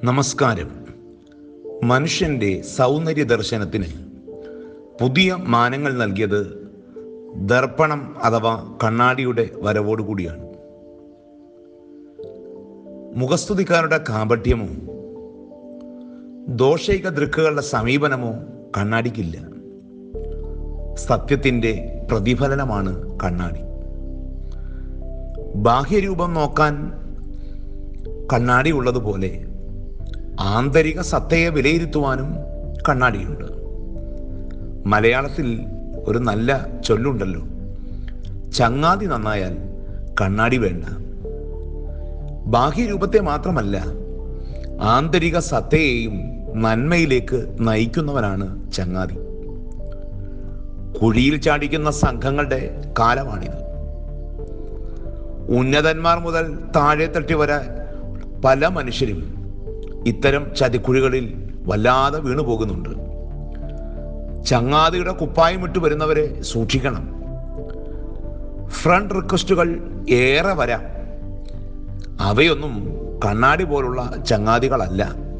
നമസ്കാരം മനുഷ്യൻ്റെ സൗന്ദര്യ ദർശനത്തിന് പുതിയ മാനങ്ങൾ നൽകിയത് ദർപ്പണം അഥവാ കണ്ണാടിയുടെ വരവോടുകൂടിയാണ് മുഖസ്തുതിക്കാരുടെ കാപട്യമോ ദോഷൈക ദൃക്കുകളുടെ സമീപനമോ കണ്ണാടിക്കില്ല സത്യത്തിൻ്റെ പ്രതിഫലനമാണ് കണ്ണാടി ബാഹ്യരൂപം നോക്കാൻ കണ്ണാടി ഉള്ളതുപോലെ ആന്തരിക സത്തയെ വിലയിരുത്തുവാനും കണ്ണാടിയുണ്ട് മലയാളത്തിൽ ഒരു നല്ല ചൊല്ലുണ്ടല്ലോ ചങ്ങാതി നന്നായാൽ കണ്ണാടി വേണ്ട ബാഹ്യരൂപത്തെ മാത്രമല്ല ആന്തരിക സത്തയെയും നന്മയിലേക്ക് നയിക്കുന്നവനാണ് ചങ്ങാതി കുഴിയിൽ ചാടിക്കുന്ന സംഘങ്ങളുടെ കാലമാണിത് ഉന്നതന്മാർ മുതൽ താഴെ തട്ടി വരെ പല മനുഷ്യരും ഇത്തരം ചതിക്കുഴികളിൽ വല്ലാതെ വീണു പോകുന്നുണ്ട് ചങ്ങാതിയുടെ കുപ്പായം ഇട്ട് വരുന്നവരെ സൂക്ഷിക്കണം ഫ്രണ്ട് റിക്വസ്റ്റുകൾ ഏറെ വരാം അവയൊന്നും കണ്ണാടി പോലുള്ള ചങ്ങാതികളല്ല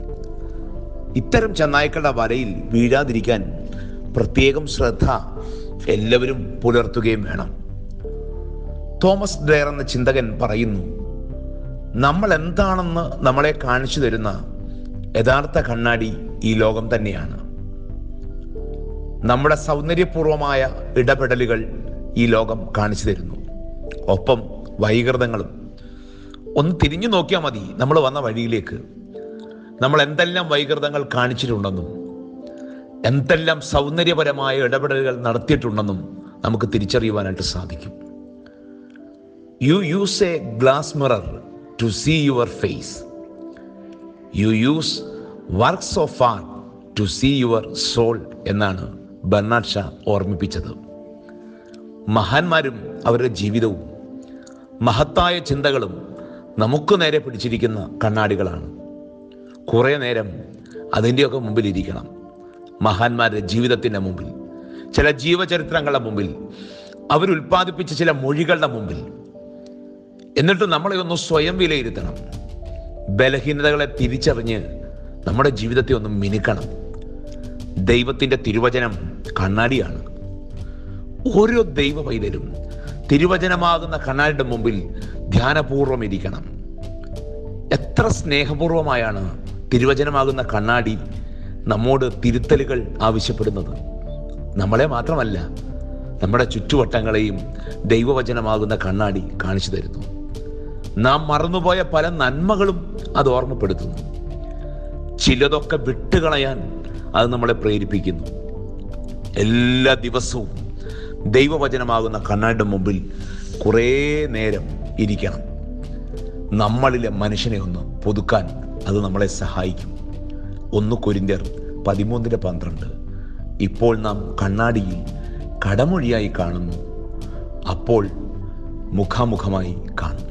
ഇത്തരം ചെന്നായ്ക്കളുടെ വലയിൽ വീഴാതിരിക്കാൻ പ്രത്യേകം ശ്രദ്ധ എല്ലാവരും പുലർത്തുകയും വേണം തോമസ് ഡയർ എന്ന ചിന്തകൻ പറയുന്നു നമ്മൾ എന്താണെന്ന് നമ്മളെ കാണിച്ചു തരുന്ന യഥാർത്ഥ കണ്ണാടി ഈ ലോകം തന്നെയാണ് നമ്മുടെ സൗന്ദര്യപൂർവമായ ഇടപെടലുകൾ ഈ ലോകം കാണിച്ചു തരുന്നു ഒപ്പം വൈകൃതങ്ങളും ഒന്ന് തിരിഞ്ഞു നോക്കിയാൽ മതി നമ്മൾ വന്ന വഴിയിലേക്ക് നമ്മൾ എന്തെല്ലാം വൈകൃതങ്ങൾ കാണിച്ചിട്ടുണ്ടെന്നും എന്തെല്ലാം സൗന്ദര്യപരമായ ഇടപെടലുകൾ നടത്തിയിട്ടുണ്ടെന്നും നമുക്ക് തിരിച്ചറിയുവാനായിട്ട് സാധിക്കും you use a glass mirror to see your face you use works of art to see your soul എന്നാണ് ബർണാഡ് ഷാ ഓർമ്മിപ്പിച്ചത് മഹാന്മാരും അവരുടെ ജീവിതവും മഹത്തായ ചിന്തകളും നമുക്ക് നേരെ പിടിച്ചിരിക്കുന്ന കണ്ണാടികളാണ് കുറേ നേരം അതിൻ്റെയൊക്കെ മുമ്പിൽ ഇരിക്കണം മഹാന്മാരുടെ ജീവിതത്തിൻ്റെ മുമ്പിൽ ചില ജീവചരിത്രങ്ങളുടെ മുമ്പിൽ അവരുൽപ്പാദിപ്പിച്ച ചില മൊഴികളുടെ മുമ്പിൽ എന്നിട്ട് നമ്മളെ ഒന്ന് സ്വയം വിലയിരുത്തണം ബലഹീനതകളെ തിരിച്ചറിഞ്ഞ് നമ്മുടെ ജീവിതത്തെ ഒന്ന് മിനുക്കണം ദൈവത്തിൻ്റെ തിരുവചനം കണ്ണാടിയാണ് ഓരോ ദൈവ പൈതലും തിരുവചനമാകുന്ന കണ്ണാടിയുടെ മുമ്പിൽ ധ്യാനപൂർവം ഇരിക്കണം എത്ര സ്നേഹപൂർവമായാണ് തിരുവചനമാകുന്ന കണ്ണാടി നമ്മോട് തിരുത്തലുകൾ ആവശ്യപ്പെടുന്നത് നമ്മളെ മാത്രമല്ല നമ്മുടെ ചുറ്റുവട്ടങ്ങളെയും ദൈവവചനമാകുന്ന കണ്ണാടി കാണിച്ചു തരുന്നു നാം മറന്നുപോയ പല നന്മകളും അത് ഓർമ്മപ്പെടുത്തുന്നു ചിലതൊക്കെ വിട്ടുകളയാൻ അത് നമ്മളെ പ്രേരിപ്പിക്കുന്നു എല്ലാ ദിവസവും ദൈവവചനമാകുന്ന കണ്ണാടിയുടെ മുമ്പിൽ കുറേ നേരം ഇരിക്കണം നമ്മളിലെ മനുഷ്യനെ ഒന്ന് പുതുക്കാൻ അത് നമ്മളെ സഹായിക്കും ഒന്ന് കൊരിന്ത്യർ പതിമൂന്നിൻ്റെ പന്ത്രണ്ട് ഇപ്പോൾ നാം കണ്ണാടിയിൽ കടമൊഴിയായി കാണുന്നു അപ്പോൾ മുഖാമുഖമായി കാണും